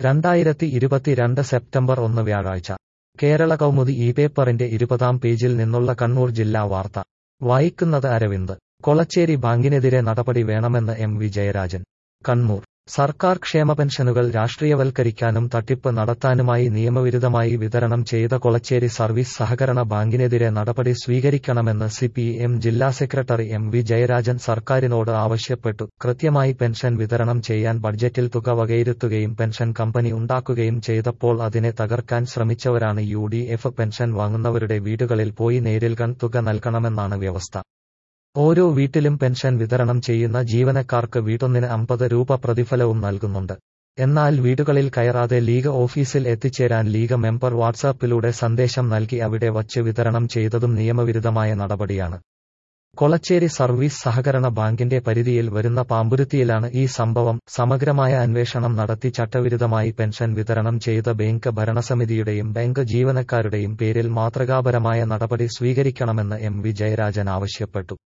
രണ്ടായിരത്തി ഇരുപത്തിരണ്ട് സെപ്റ്റംബർ ഒന്ന് വ്യാഴാഴ്ച കേരള കൗമുദി ഈ പേപ്പറിന്റെ ഇരുപതാം പേജിൽ നിന്നുള്ള കണ്ണൂർ ജില്ലാ വാർത്ത വായിക്കുന്നത് അരവിന്ദ് കൊളച്ചേരി ബാങ്കിനെതിരെ നടപടി വേണമെന്ന് എം വി ജയരാജൻ കണ്ണൂർ സർക്കാർ ക്ഷേമ പെൻഷനുകൾ രാഷ്ട്രീയവൽക്കരിക്കാനും തട്ടിപ്പ് നടത്താനുമായി നിയമവിരുദ്ധമായി വിതരണം ചെയ്ത കൊളച്ചേരി സർവീസ് സഹകരണ ബാങ്കിനെതിരെ നടപടി സ്വീകരിക്കണമെന്ന് സി പി എം ജില്ലാ സെക്രട്ടറി എം വി ജയരാജൻ സർക്കാരിനോട് ആവശ്യപ്പെട്ടു കൃത്യമായി പെൻഷൻ വിതരണം ചെയ്യാൻ ബഡ്ജറ്റിൽ തുക വകയിരുത്തുകയും പെൻഷൻ കമ്പനി ഉണ്ടാക്കുകയും ചെയ്തപ്പോൾ അതിനെ തകർക്കാൻ ശ്രമിച്ചവരാണ് യു ഡി എഫ് പെൻഷൻ വാങ്ങുന്നവരുടെ വീടുകളിൽ പോയി നേരിൽ കൺ തുക നൽകണമെന്നാണ് വ്യവസ്ഥ ഓരോ വീട്ടിലും പെൻഷൻ വിതരണം ചെയ്യുന്ന ജീവനക്കാർക്ക് വീട്ടൊന്നിന് അമ്പത് രൂപ പ്രതിഫലവും നൽകുന്നുണ്ട് എന്നാൽ വീടുകളിൽ കയറാതെ ലീഗ് ഓഫീസിൽ എത്തിച്ചേരാൻ ലീഗ് മെമ്പർ വാട്സാപ്പിലൂടെ സന്ദേശം നൽകി അവിടെ വച്ച് വിതരണം ചെയ്തതും നിയമവിരുദ്ധമായ നടപടിയാണ് കൊളച്ചേരി സർവീസ് സഹകരണ ബാങ്കിന്റെ പരിധിയിൽ വരുന്ന പാമ്പുരുത്തിയിലാണ് ഈ സംഭവം സമഗ്രമായ അന്വേഷണം നടത്തി ചട്ടവിരുദ്ധമായി പെൻഷൻ വിതരണം ചെയ്ത ബാങ്ക് ഭരണസമിതിയുടെയും ബാങ്ക് ജീവനക്കാരുടെയും പേരിൽ മാതൃകാപരമായ നടപടി സ്വീകരിക്കണമെന്ന് എം വി ജയരാജൻ ആവശ്യപ്പെട്ടു